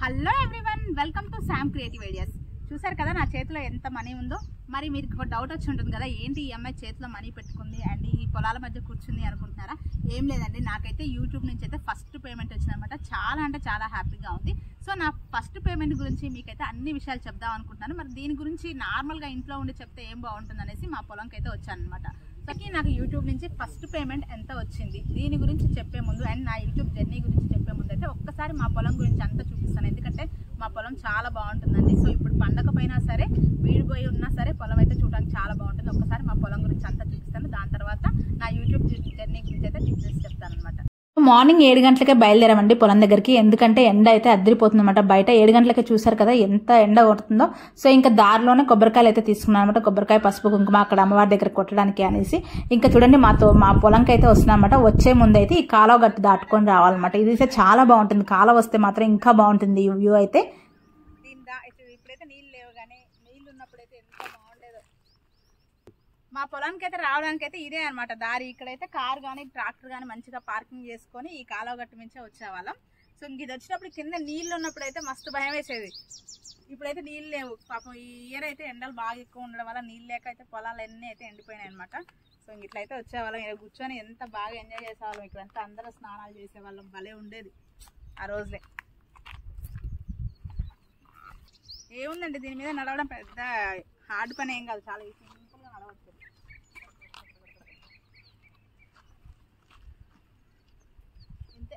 hello everyone welcome to Sam creative ideas చూసారు కదా నా చేతిలో ఎంత మనీ ఉందో మరి మీకు ఒక డౌట్ వచ్చి ఉంటుంది కదా ఏంటి ఈ అమ్మాయి చేతిలో మనీ పెట్టుకుంది అండ్ ఈ పొలాల మధ్య కూర్చుంది అనుకుంటున్నారా ఏం లేదండి నాకైతే యూట్యూబ్ నుంచి అయితే ఫస్ట్ పేమెంట్ వచ్చిందనమాట చాలా అంటే చాలా హ్యాపీగా ఉంది సో నా ఫస్ట్ పేమెంట్ గురించి మీకైతే అన్ని విషయాలు చెప్దాం అనుకుంటున్నాను మరి దీని గురించి నార్మల్గా ఇంట్లో ఉండి చెప్తే ఏం బాగుంటుంది అనేసి మా పొలంకి అయితే వచ్చాను అనమాట సో నాకు యూట్యూబ్ నుంచి ఫస్ట్ పేమెంట్ ఎంత వచ్చింది దీని గురించి చెప్పే ముందు అండ్ నా యూట్యూబ్ జర్నీ గురించి చెప్పే ముందు అయితే ఒక్కసారి మా పొలం గురించి అంతా చూపిస్తాను ఎందుకంటే మా పొలం చాలా బాగుంటుందండి సో ఇప్పుడు పండగ పోయినా సరే వీడిపోయి ఉన్నా సరే పొలం అయితే చూడడానికి చాలా బాగుంటుంది ఒక్కసారి మా పొలం గురించి అంతా చూపిస్తాను దాని తర్వాత నా యూట్యూబ్ జర్నీ గురించి అయితే డీటెయిల్స్ చెప్తాను అనమాట మార్నింగ్ ఏడు గంటలకే బయలుదేరామండి పొలం దగ్గరికి ఎందుకంటే ఎండ అయితే అద్దరిపోతుంది అనమాట బయట ఏడు గంటలకే చూసారు కదా ఎంత ఎండ కొడుతుందో సో ఇంకా దారిలోనే కొబ్బరికాయలు అయితే తీసుకున్నాను అనమాట కొబ్బరికాయ పసుపు కుంకుమ అక్కడ అమ్మవారి దగ్గర కొట్టడానికి అనేసి ఇంకా చూడండి మాతో మా పొలంకి అయితే వస్తున్నామన్నమాట వచ్చే ముందు అయితే ఈ కాలువ గట్టు దాటుకొని రావాలన్నమాట ఇది అయితే చాలా బాగుంటుంది కాలువ వస్తే మాత్రం ఇంకా బాగుంటుంది ఈ వ్యూ అయితే దీని దా ఇప్పుడు- ఇప్పుడైతే నీళ్ళు లేవు కానీ నీళ్ళు ఉన్నప్పుడైతే ఎంత బాగుండేదో మా పొలానికి అయితే రావడానికి అయితే ఇదే అనమాట దారి ఇక్కడైతే కార్ కానీ ట్రాక్టర్ కానీ మంచిగా పార్కింగ్ చేసుకొని ఈ కాలువ గట్టు నుంచే వచ్చేవాళ్ళం సో ఇంక ఇది వచ్చినప్పుడు కింద నీళ్ళు ఉన్నప్పుడు అయితే మస్తు భయం వేసేది ఇప్పుడైతే నీళ్ళు లేవు పాపం ఈ ఇయర్ అయితే ఎండలు బాగా ఎక్కువ ఉండడం వల్ల నీళ్ళు లేక అయితే పొలాలు అన్నీ అయితే ఎండిపోయినాయి అనమాట సో ఇంక ఇట్లయితే వచ్చేవాళ్ళం ఇక్కడ కూర్చొని ఎంత బాగా ఎంజాయ్ చేసేవాళ్ళం ఇక్కడంతా అందరూ స్నానాలు చేసేవాళ్ళం భలే ఉండేది ఆ రోజులే ఏముందండి దీని మీద నడవడం పెద్ద హార్డ్ పని ఏం కాదు చాలా సింపుల్గా నడవచ్చు ఇంతే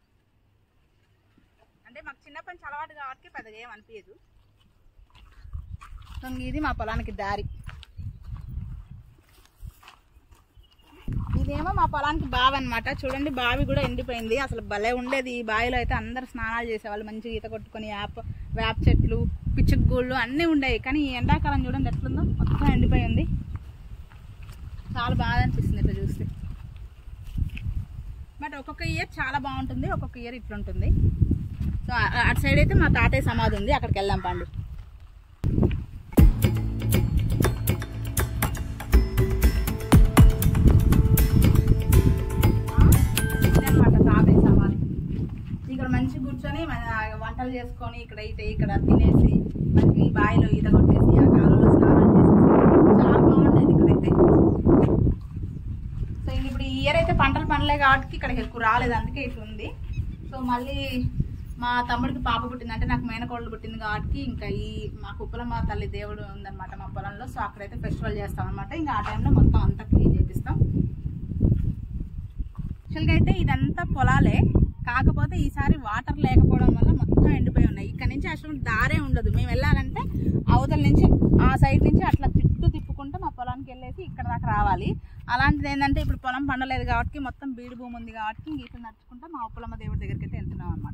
అంటే మాకు చిన్నప్పటి నుంచి అలవాటు కాబట్టి పెద్దగా ఏం అనిపించదు సో ఇది మా పొలానికి దారి ఇదేమో మా పొలానికి బావి అనమాట చూడండి బావి కూడా ఎండిపోయింది అసలు భలే ఉండేది ఈ బావిలో అయితే అందరు స్నానాలు చేసేవాళ్ళు మంచిగా ఈత కొట్టుకొని వేప వేప చెట్లు పిచ్చుగూళ్ళు అన్నీ ఉండేవి కానీ ఈ ఎండాకాలం చూడండి ఎట్లుందో మొత్తం ఎండిపోయింది చాలా బాగా అనిపిస్తుంది ఇట్లా చూస్తే బట్ ఒక్కొక్క ఇయర్ చాలా బాగుంటుంది ఒక్కొక్క ఇయర్ ఇట్లుంటుంది సో ఆ- అటు సైడ్ అయితే మా తాతయ్య సమాధి ఉంది అక్కడికి వెళ్దాం పండు ఇదన్నమాట తాతయ్య సమాధి ఇక్కడ మంచి కూర్చొని మన వంటలు చేసుకొని ఇక్కడ ఇట ఇక్కడ తినేసి మంచి ఈ బావిలో ఈత కొట్టేసి ఆ కాలంలో స్నానాలు చేసేసి చాలా బాగుండేది ఇక్కడైతే సో ఇంక ఇప్పుడు ఈ ఇయర్ అయితే పంటలు పండలే కాబట్టి ఇక్కడికి ఎక్కువ రాలేదు అందుకే ఇట్లా ఉంది సో మళ్ళీ మా తమ్ముడికి పాప పుట్టింది అంటే నాకు మేనకోడలు పుట్టింది కాబట్టి ఇంకా ఈ మా కుప్పలమ్మ తల్లి దేవుడు ఉందన్నమాట మా పొలంలో సో అక్కడైతే ఫెస్టివల్ చేస్తాం అనమాట ఇంకా ఆ టైంలో మొత్తం అంతా క్లీన్ చేపిస్తాం యాక్చువల్గా అయితే ఇదంతా పొలాలే కాకపోతే ఈసారి వాటర్ లేకపోవడం వల్ల మొత్తం ఎండిపోయి ఉన్నాయి ఇక్కడ నుంచి అసలు దారే ఉండదు మేము వెళ్ళాలంటే అవతల నుంచి ఆ సైడ్ నుంచి అట్లా చుట్టూ తిప్పుకుంటూ మా పొలానికి వెళ్ళేసి ఇక్కడ దాకా రావాలి అలాంటిది ఏంటంటే ఇప్పుడు పొలం పండలేదు కాబట్టి మొత్తం బీడు భూమి ఉంది కాబట్టి ఇంక ఇట్లా నడుచుకుంటూ మా ఉప్పలమ్మ దేవుడి దగ్గరికి అయితే వెళ్తున్నాం అనమాట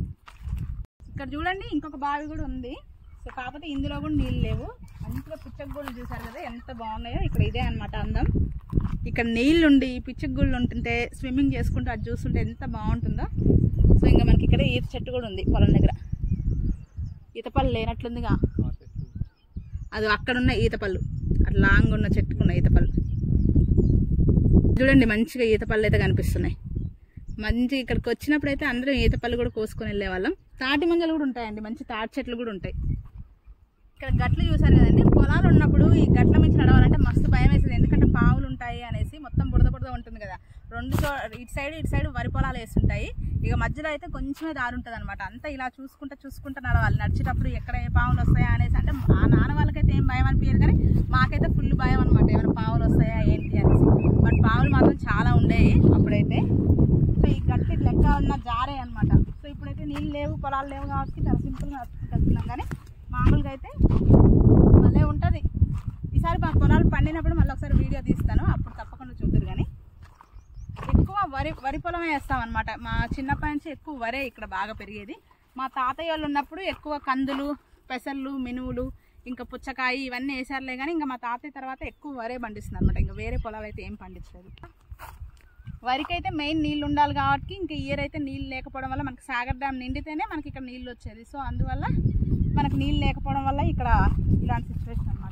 ఇక్కడ చూడండి ఇంకొక బావి కూడా ఉంది సో కాకపోతే ఇందులో కూడా నీళ్ళు లేవు మంచిగా పిచ్చగూళ్ళు చూసారు కదా ఎంత బాగున్నాయో ఇక్కడ ఇదే అన్నమాట అందం ఇక్కడ నీళ్ళుండి పిచ్చగూళ్ళు ఉంటుంటే స్విమ్మింగ్ చేసుకుంటూ అది చూస్తుంటే ఎంత బాగుంటుందో సో ఇంకా మనకి ఇక్కడ ఈత చెట్టు కూడా ఉంది పొలం దగ్గర ఈతపళ్ళు లేనట్లుందిగా అది అక్కడున్న ఈతపళ్ళు అట్లా లాంగ్ ఉన్న చెట్టుకున్న ఈతపళ్ళు చూడండి మంచిగా ఈతపళ్ళు అయితే కనిపిస్తున్నాయి మంచి ఇక్కడికి వచ్చినప్పుడు అయితే అందరం ఈతపళ్ళు కూడా కోసుకొని వెళ్ళేవాళ్ళం తాటి మంజలు కూడా ఉంటాయండి మంచి తాటి చెట్లు కూడా ఉంటాయి ఇక్కడ గట్లు చూసారు కదండి పొలాలు ఉన్నప్పుడు ఈ గట్ల మించి నడవాలంటే మస్తు భయం వేసేది ఎందుకంటే పావులు ఉంటాయి అనేసి మొత్తం బురద బురద ఉంటుంది కదా రెండు చో ఇటు సైడ్ ఇటు సైడ్ వరి పొలాలు వేస్తుంటాయి ఇక మధ్యలో అయితే కొంచెమే దారి ఉంటుంది అనమాట అంతా ఇలా చూసుకుంటా చూసుకుంటా నడవాలి నడిచేటప్పుడు ఎక్కడ ఏ పావులు వస్తాయా అనేసి అంటే మా నాన్న వాళ్ళకైతే ఏం భయం అనిపించదు కానీ మాకైతే ఫుల్ భయం అనమాట ఏమైనా పావులు వస్తాయా ఏంటి అనేసి బట్ పావులు మాత్రం చాలా ఉండేవి అప్పుడైతే సో ఈ గట్టి లెక్క ఉన్న జారే అనమాట సో ఇప్పుడైతే నీళ్ళు లేవు పొలాలు లేవు కాబట్టి చాలా సింపుల్గా వెళ్తున్నాం కానీ మామూలుగా అయితే భలే ఉంటుంది ఈసారి మా పొలాలు పండినప్పుడు మళ్ళీ ఒకసారి వీడియో తీస్తాను అప్పుడు తప్పకుండా చూద్దరు కానీ ఎక్కువ వరి వరి పొలమే వేస్తాం అనమాట మా చిన్నప్పటి నుంచి ఎక్కువ వరే ఇక్కడ బాగా పెరిగేది మా తాతయ్య వాళ్ళు ఉన్నప్పుడు ఎక్కువ కందులు పెసర్లు మినువులు ఇంకా పుచ్చకాయ ఇవన్నీ వేసారులే కానీ ఇంకా మా తాతయ్య తర్వాత ఎక్కువ వరే పండిస్తున్నారు అనమాట ఇంకా వేరే పొలాలు అయితే ఏం పండించలేదు వరికి అయితే మెయిన్ నీళ్ళు ఉండాలి కాబట్టి ఇంకా ఇయర్ అయితే నీళ్ళు లేకపోవడం వల్ల మనకి సాగర్ డ్యామ్ నిండితేనే మనకి ఇక్కడ నీళ్ళు వచ్చేది సో అందువల్ల మనకు నీళ్ళు లేకపోవడం వల్ల ఇక్కడ ఇలాంటి సిచ్యువేషన్ అనమాట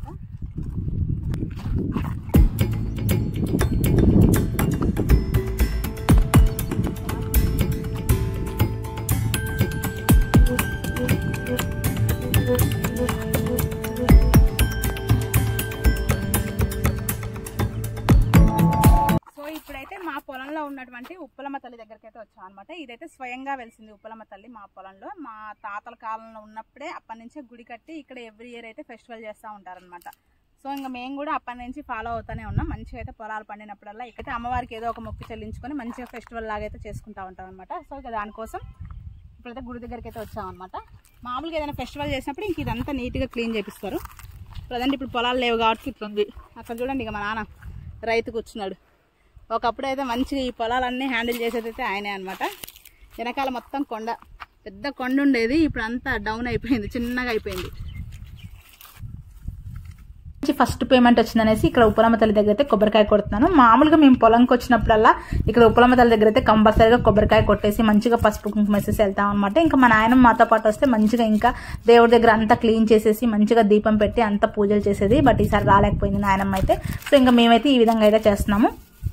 ఉన్నటువంటి ఉప్పలమ్మ తల్లి దగ్గరికి అయితే వచ్చాం అనమాట ఇదైతే స్వయంగా వెలిసింది ఉప్పలమ్మ తల్లి మా పొలంలో మా తాతల కాలంలో ఉన్నప్పుడే అప్పటి నుంచే గుడి కట్టి ఇక్కడ ఎవ్రీ ఇయర్ అయితే ఫెస్టివల్ చేస్తూ ఉంటారనమాట సో ఇంకా మేము కూడా అప్పటి నుంచి ఫాలో అవుతూనే ఉన్నాం మంచిగా అయితే పొలాలు పండినప్పుడల్లా ఇక్కడైతే అమ్మవారికి ఏదో ఒక మొక్కు చెల్లించుకొని మంచిగా ఫెస్టివల్ లాగా అయితే చేసుకుంటా ఉంటాం అనమాట సో ఇక దానికోసం ఇప్పుడైతే గుడి దగ్గరికి అయితే వచ్చాం అనమాట మామూలుగా ఏదైనా ఫెస్టివల్ చేసినప్పుడు ఇంక ఇదంతా నీట్గా క్లీన్ చేపిస్తారు ప్రజెంట్ ఇప్పుడు పొలాలు లేవు కాబట్టి ఇట్లా ఉంది అక్కడ చూడండి ఇక మా నాన్న రైతు కూర్చున్నాడు ఒకప్పుడు అయితే మంచిగా ఈ పొలాలన్నీ హ్యాండిల్ చేసేది అయితే ఆయనే అనమాట వెనకాల మొత్తం కొండ పెద్ద కొండ ఉండేది ఇప్పుడు అంతా డౌన్ అయిపోయింది చిన్నగా అయిపోయింది ఫస్ట్ పేమెంట్ వచ్చిందనేసి ఇక్కడ ఉప్పలమ్మ తల్లి దగ్గర అయితే కొబ్బరికాయ కొడుతున్నాను మామూలుగా మేము పొలంకి వచ్చినప్పుడల్లా ఇక్కడ ఉప్పలమ్మ తల్లి దగ్గర అయితే కంపల్సరీగా కొబ్బరికాయ కొట్టేసి మంచిగా పసుపు కుంకుమ వేసేసి వెళ్తాం అనమాట ఇంకా మా నాయనమ్మ మాతో పాటు వస్తే మంచిగా ఇంకా దేవుడి దగ్గర అంతా క్లీన్ చేసేసి మంచిగా దీపం పెట్టి అంతా పూజలు చేసేది బట్ ఈసారి రాలేకపోయింది నాయనమ్మ అయితే సో ఇంకా మేమైతే ఈ విధంగా అయితే చేస్తున్నాము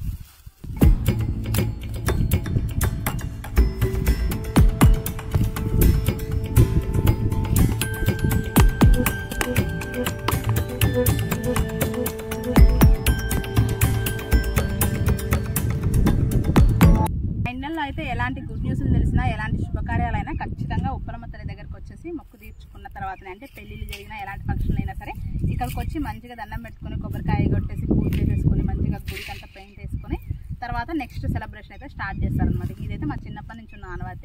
ఫైనల్లో అయితే ఎలాంటి గుడ్ న్యూస్లు తెలిసినా ఎలాంటి శుభకార్యాలైనా ఖచ్చితంగా ఉప్పలమ్మ తల్లి దగ్గరకు వచ్చేసి మొక్కు తీర్చుకున్న తర్వాతనే అంటే పెళ్లిళ్ళు జరిగినా ఎలాంటి ఫంక్షన్లు అయినా సరే ఇక్కడికి వచ్చి మంచిగా దండం పెట్టుకుని కొబ్బరికాయ కొట్టేసి పూజ చేసేసుకుని మంచిగా గుడికి అంతా పెయింట్ వేసుకుని తర్వాత నెక్స్ట్ సెలబ్రేషన్ అయితే స్టార్ట్ చేస్తారనమాట ఇదైతే మా చిన్నప్పటి నుంచి ఉన్న ఆనవాయితీ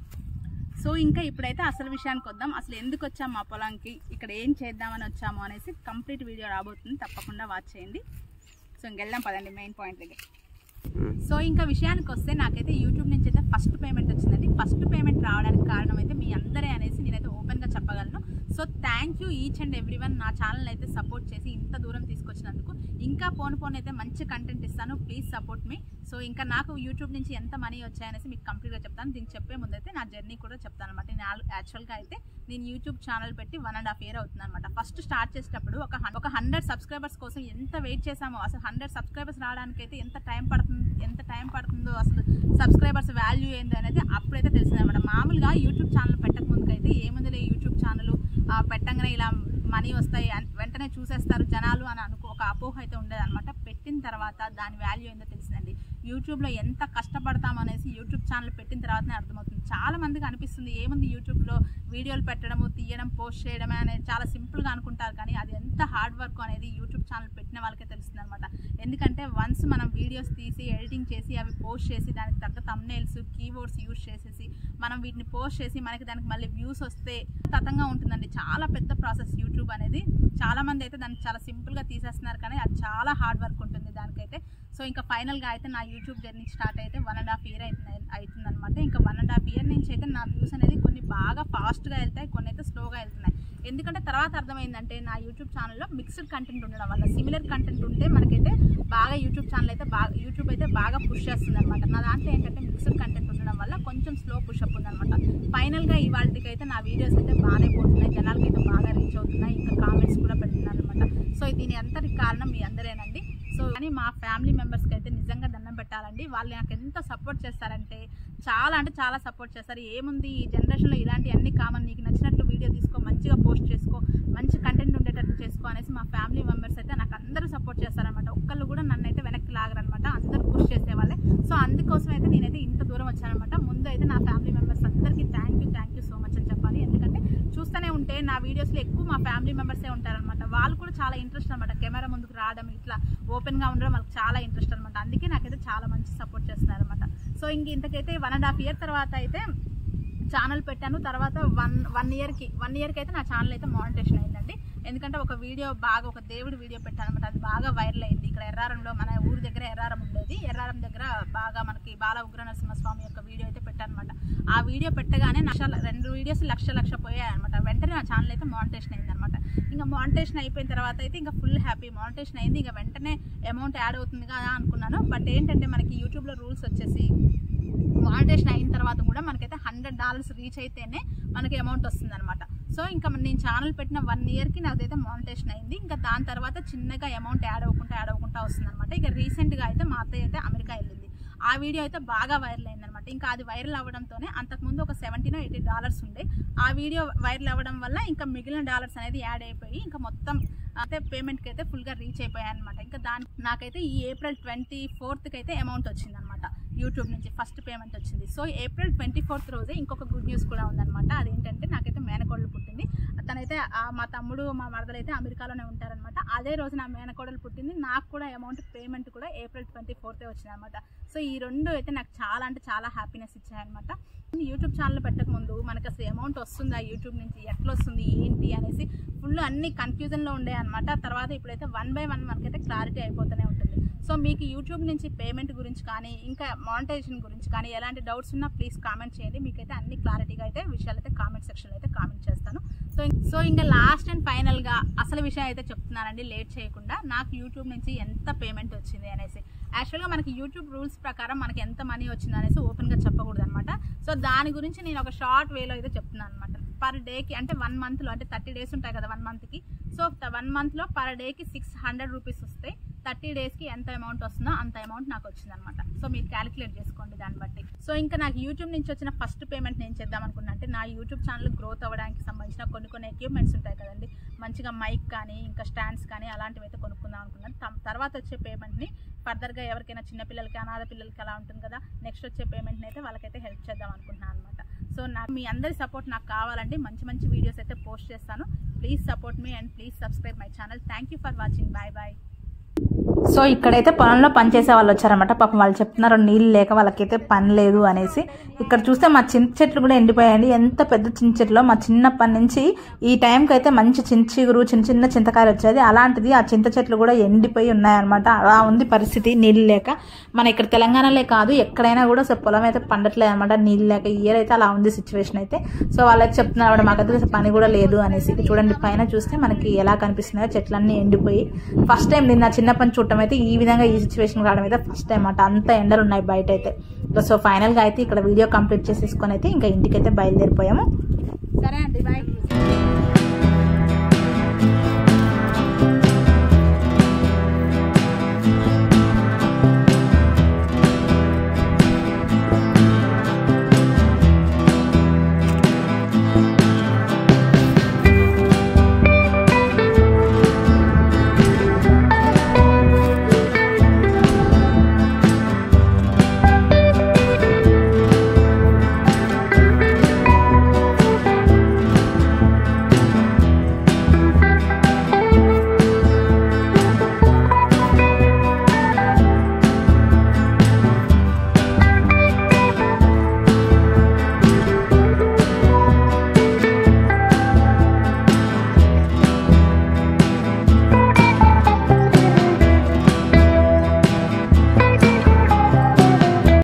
సో ఇంకా ఇప్పుడైతే అసలు విషయానికి వద్దాం అసలు ఎందుకు వచ్చాం మా పొలంకి ఇక్కడ ఏం చేద్దామని వచ్చాము అనేసి కంప్లీట్ వీడియో రాబోతుంది తప్పకుండా వాచ్ చేయండి సో ఇంకెళ్దాం పదండి మెయిన్ పాయింట్ దగ్గర సో ఇంకా విషయానికి వస్తే నాకైతే యూట్యూబ్ నుంచి అయితే ఫస్ట్ పేమెంట్ వచ్చిందండి ఫస్ట్ పేమెంట్ రావడానికి కారణం అయితే మీ అందరే అనేసి నేనైతే ఓపెన్గా చెప్పగలను so thank you each and every one నా ఛానల్ అయితే సపోర్ట్ చేసి ఇంత దూరం తీసుకొచ్చినందుకు ఇంకా పోను పోను అయితే మంచి కంటెంట్ ఇస్తాను ప్లీజ్ సపోర్ట్ మీ సో ఇంకా నాకు యూట్యూబ్ నుంచి ఎంత మనీ వచ్చాయనేసి మీకు కంప్లీట్గా చెప్తాను దీనికి చెప్పే ముందు అయితే నా జర్నీ కూడా చెప్తాను అనమాట నేను యాక్చువల్గా అయితే నేను యూట్యూబ్ ఛానల్ పెట్టి వన్ అండ్ హాఫ్ ఇయర్ అవుతుంది అనమాట ఫస్ట్ స్టార్ట్ చేసేటప్పుడు ఒక హన్- ఒక హండ్రెడ్ సబ్స్క్రైబర్స్ కోసం ఎంత వెయిట్ చేసామో అసలు హండ్రెడ్ సబ్స్క్రైబర్స్ రావడానికి అయితే ఎంత టైం పడుతుంది ఎంత టైం పడుతుందో అసలు సబ్స్క్రైబర్స్ వాల్యూ ఏందో అనేది అప్పుడైతే తెలిసిందనమాట మామూలుగా యూట్యూబ్ ఛానల్ పెట్టక ముందుకైతే ఏముందిలే యూట్యూబ్ ఛానల్ పెట్టంగానే ఇలా మనీ వస్తాయి అన్- వెంటనే చూసేస్తారు జనాలు అని అనుకో ఒక అపోహ అయితే ఉండేది అనమాట పెట్టిన తర్వాత దాని వాల్యూ ఏందో తెలిసిందండి యూట్యూబ్లో ఎంత కష్టపడతాం అనేసి యూట్యూబ్ ఛానల్ పెట్టిన తర్వాతనే అర్థమవుతుంది చాలా మందికి అనిపిస్తుంది ఏముంది యూట్యూబ్లో వీడియోలు పెట్టడము తీయడం పోస్ట్ చేయడమే అనేది చాలా సింపుల్గా అనుకుంటారు కానీ అది ఎంత హార్డ్ వర్క్ అనేది యూట్యూబ్ ఛానల్ పెట్టిన వాళ్ళకే తెలుస్తుంది అనమాట ఎందుకంటే వన్స్ మనం వీడియోస్ తీసి ఎడిటింగ్ చేసి అవి పోస్ట్ చేసి దానికి తగ్గ తమ్నేల్స్ కీబోర్డ్స్ యూజ్ చేసేసి మనం వీటిని పోస్ట్ చేసి మనకి దానికి మళ్ళీ వ్యూస్ వస్తే తతంగా ఉంటుందండి చాలా పెద్ద ప్రాసెస్ యూట్యూబ్ అనేది చాలా మంది అయితే దాన్ని చాలా సింపుల్గా తీసేస్తున్నారు కానీ అది చాలా హార్డ్ వర్క్ ఉంటుంది దానికైతే సో ఇంకా ఫైనల్గా అయితే నా యూట్యూబ్ జర్నీ స్టార్ట్ అయితే వన్ అండ్ హాఫ్ ఇయర్ అవుతుంది అవుతుంది అనమాట ఇంకా వన్ అండ్ హాఫ్ ఇయర్ నుంచి అయితే నా వ్యూస్ అనేది కొన్ని బాగా ఫాస్ట్గా వెళ్తాయి కొన్ని అయితే స్లోగా వెళ్తున్నాయి ఎందుకంటే తర్వాత అర్థమైందంటే నా యూట్యూబ్ ఛానల్లో మిక్స్డ్ కంటెంట్ ఉండడం వల్ల సిమిలర్ కంటెంట్ ఉంటే మనకైతే బాగా యూట్యూబ్ ఛానల్ అయితే బాగా యూట్యూబ్ అయితే బాగా పుష్ చేస్తుంది అనమాట నా దాంట్లో ఏంటంటే మిక్స్డ్ కంటెంట్ ఉండడం వల్ల కొంచెం స్లో పుష్ అప్ ఉందన్నమాట ఫైనల్గా ఇవాళకి అయితే నా వీడియోస్ అయితే బాగానే పోతున్నాయి జనాలకి అయితే బాగా రీచ్ అవుతున్నాయి ఇంకా కామెంట్స్ కూడా పెడుతున్నారు అనమాట సో దీని అంతటి కారణం మీ అందరేనండి సో కానీ మా ఫ్యామిలీ మెంబర్స్కి అయితే నిజంగా దండం పెట్టాలండి వాళ్ళు నాకు ఎంత సపోర్ట్ చేస్తారంటే చాలా అంటే చాలా సపోర్ట్ చేస్తారు ఏముంది ఈ జనరేషన్లో ఇలాంటి అన్ని కామన్ నీకు నచ్చినట్టు వీడియో తీసుకో మంచిగా పోస్ట్ చేసుకో మంచి కంటెంట్ ఉండేటట్టు చేసుకో అనేసి మా ఫ్యామిలీ మెంబర్స్ అయితే నాకు అందరూ సపోర్ట్ చేస్తారనమాట ఒక్కళ్ళు కూడా నన్ను అయితే వెనక్కి లాగరనమాట అందరూ పుష్ చేసేవాళ్ళే సో అందుకోసం అయితే నేనైతే ఇంత దూరం వచ్చానమాట ముందు అయితే నా ఫ్యామిలీ మెంబర్స్ అందరికీ thank you thank you so much అని చెప్పాలి ఎందుకంటే చూస్తూనే ఉంటే నా వీడియోస్లో ఎక్కువ మా ఫ్యామిలీ మెంబర్సే ఉంటారనమాట వాళ్ళు కూడా చాలా ఇంట్రెస్ట్ అనమాట కెమెరా ముందుకు రావడం ఇట్లా ఓపెన్గా ఉండడం వాళ్ళకి చాలా ఇంట్రెస్ట్ అనమాట అందుకే నాకైతే చాలా మంచి సపోర్ట్ చేస్తున్నారు అనమాట సో ఇంక ఇంతకైతే వన్ అండ్ హాఫ్ ఇయర్ తర్వాత అయితే ఛానల్ పెట్టాను తర్వాత వన్ వన్ ఇయర్కి వన్ ఇయర్కి అయితే నా ఛానల్ అయితే మానిటేషన్ అయిందండి ఎందుకంటే ఒక వీడియో బాగా ఒక దేవుడి వీడియో పెట్టాను అనమాట అది బాగా వైరల్ అయింది ఇక్కడ ఎర్రారంలో మన ఊరి దగ్గర ఎర్రారం ఉండేది ఎర్రారం దగ్గర బాగా మనకి బాల ఉగ్ర నరసింహస్వామి యొక్క వీడియో అయితే పెట్టానమాట ఆ వీడియో పెట్టగానే లక్ష రెండు వీడియోస్ లక్ష లక్ష పోయాయి అనమాట వెంటనే నా ఛానల్ అయితే మానిటేషన్ అయింది అనమాట ఇంకా మానిటేషన్ అయిపోయిన తర్వాత అయితే ఇంకా ఫుల్ హ్యాపీ మానిటేషన్ అయింది ఇంకా వెంటనే అమౌంట్ యాడ్ అవుతుంది కదా అనుకున్నాను బట్ ఏంటంటే మనకి యూట్యూబ్లో రూల్స్ వచ్చేసి మానిటేషన్ అయిన తర్వాత కూడా మనకైతే హండ్రెడ్ డాలర్స్ రీచ్ అయితేనే మనకి అమౌంట్ వస్తుంది అనమాట సో ఇంకా నేను ఛానల్ పెట్టిన వన్ ఇయర్కి నాదైతే మానిటేషన్ అయింది ఇంకా దాని తర్వాత చిన్నగా అమౌంట్ యాడ్ అవ్వకుండా యాడ్ అవ్వకుండా వస్తుంది అనమాట ఇక రీసెంట్గా అయితే మా అత్తయ్య అయితే అమెరికా వెళ్ళింది ఆ వీడియో అయితే బాగా వైరల్ అయిందనమాట ఇంకా అది వైరల్ అవ్వడంతోనే అంతకుముందు ఒక సెవెంటీన్ ఎయిటీ డాలర్స్ ఉండే ఆ వీడియో వైరల్ అవ్వడం వల్ల ఇంకా మిగిలిన డాలర్స్ అనేది యాడ్ అయిపోయి ఇంకా మొత్తం అయితే పేమెంట్కి అయితే ఫుల్గా రీచ్ అయిపోయాయి అనమాట ఇంకా దాని నాకైతే ఈ ఏప్రిల్ ట్వంటీ ఫోర్త్కి అయితే అమౌంట్ వచ్చిందనమాట యూట్యూబ్ నుంచి ఫస్ట్ పేమెంట్ వచ్చింది సో ఏప్రిల్ ట్వంటీ ఫోర్త్ రోజే ఇంకొక గుడ్ న్యూస్ కూడా ఉందన్నమాట అదేంటంటే నాకైతే మేనకోడలు పుట్టింది తనైతే ఆ మా తమ్ముడు మా మరదలు అయితే అమెరికాలోనే ఉంటారనమాట అదే రోజు నా మేనకోడలు పుట్టింది నాకు కూడా అమౌంట్ పేమెంట్ కూడా ఏప్రిల్ ట్వంటీ ఫోర్తే వచ్చింది అనమాట సో ఈ రెండు అయితే నాకు చాలా అంటే చాలా హ్యాపీనెస్ ఇచ్చాయన్నమాట యూట్యూబ్ ఛానల్ పెట్టక ముందు మనకి అసలు అమౌంట్ వస్తుందా యూట్యూబ్ నుంచి ఎట్లా వస్తుంది ఏంటి అనేసి ఫుల్ అన్ని కన్ఫ్యూజన్లో ఉండే అనమాట తర్వాత ఇప్పుడైతే వన్ బై వన్ మనకైతే క్లారిటీ అయిపోతూనే ఉంటుంది సో మీకు యూట్యూబ్ నుంచి పేమెంట్ గురించి కానీ ఇంకా మానిటైజేషన్ గురించి కానీ ఎలాంటి డౌట్స్ ఉన్నా ప్లీజ్ కామెంట్ చేయండి మీకైతే అన్ని క్లారిటీగా అయితే విషయాలు అయితే కామెంట్ సెక్షన్లో అయితే కామెంట్ చేస్తాను సో సో ఇంకా లాస్ట్ అండ్ ఫైనల్గా అసలు విషయం అయితే చెప్తున్నానండి లేట్ చేయకుండా నాకు యూట్యూబ్ నుంచి ఎంత పేమెంట్ వచ్చింది అనేసి యాక్చువల్గా మనకి యూట్యూబ్ రూల్స్ ప్రకారం మనకి ఎంత మనీ వచ్చింది అనేసి ఓపెన్గా చెప్పకూడదు అనమాట సో దాని గురించి నేను ఒక షార్ట్ వేలో అయితే చెప్తున్నాను అనమాట పర్ డేకి అంటే వన్ మంత్లో అంటే థర్టీ డేస్ ఉంటాయి కదా వన్ మంత్కి సో వన్ మంత్లో పర్ డేకి సిక్స్ హండ్రెడ్ రూపీస్ వస్తాయి థర్టీ డేస్కి ఎంత అమౌంట్ వస్తుందో అంత అమౌంట్ నాకు వచ్చిందనమాట సో మీరు క్యాలిక్యులేట్ చేసుకోండి దాన్ని బట్టి సో ఇంకా నాకు యూట్యూబ్ నుంచి వచ్చిన ఫస్ట్ పేమెంట్ నేను చేద్దాం అనుకున్నా అంటే నా యూట్యూబ్ ఛానల్ గ్రోత్ అవ్వడానికి సంబంధించిన కొన్ని కొన్ని ఎక్విప్మెంట్స్ ఉంటాయి కదండి మంచిగా మైక్ కానీ ఇంకా స్టాండ్స్ కానీ అలాంటివి అయితే కొనుక్కుందాం అనుకున్నాను తం- తర్వాత వచ్చే పేమెంట్ని ఫర్దర్గా ఎవరికైనా చిన్న పిల్లలకి అనాథ పిల్లలకి అలా ఉంటుంది కదా నెక్స్ట్ వచ్చే పేమెంట్ని అయితే వాళ్ళకైతే హెల్ప్ చేద్దాం అనుకుంటున్నాను అనమాట సో నాకు మీ అందరి సపోర్ట్ నాకు కావాలంటే మంచి మంచి వీడియోస్ అయితే పోస్ట్ చేస్తాను ప్లీజ్ సపోర్ట్ మీ and please subscribe my channel thank you for watching bye bye so ఇక్కడైతే పొలంలో పనిచేసే వాళ్ళు వచ్చారన్నమాట పాపం వాళ్ళు చెప్తున్నారు నీళ్ళు లేక వాళ్ళకైతే పని లేదు అనేసి ఇక్కడ చూస్తే మా చింత చెట్లు కూడా ఎండిపోయాయండి ఎంత పెద్ద చింత చెట్లు మా చిన్నప్పటి నుంచి ఈ టైంకి అయితే మంచి చింత చిగురు చిన్న చిన్న చింతకాయలు వచ్చేది అలాంటిది ఆ చింత చెట్లు కూడా ఎండిపోయి ఉన్నాయన్నమాట అలా ఉంది పరిస్థితి నీళ్ళు లేక మన ఇక్కడ తెలంగాణలే కాదు ఎక్కడైనా కూడా అసలు పొలం అయితే పండట్లేదు అనమాట నీళ్ళు లేక ఇయర్ అయితే అలా ఉంది సిచ్యువేషన్ అయితే సో వాళ్ళైతే చెప్తున్నారు "అక్కడ మాకైతే అసలు పని కూడా లేదు అనేసి ఇక చూడండి పైన చూస్తే మనకి ఎలా కనిపిస్తున్నాయో చెట్లన్నీ ఎండిపోయి ఫస్ట్ టైం నేను నా చిన్నప్పటి నుంచి చూడటం అయితే ఈ విధంగా ఈ సిచ్యువేషన్ రావడం అయితే ఫస్ట్ టైం అన్నమాట అంత ఎండలు ఉన్నాయి బయట అయితే సో ఫైనల్గా అయితే ఇక్కడ వీడియో కంప్లీట్ చేసేసుకొని అయితే ఇంకా ఇంటికైతే బయలుదేరిపోయాము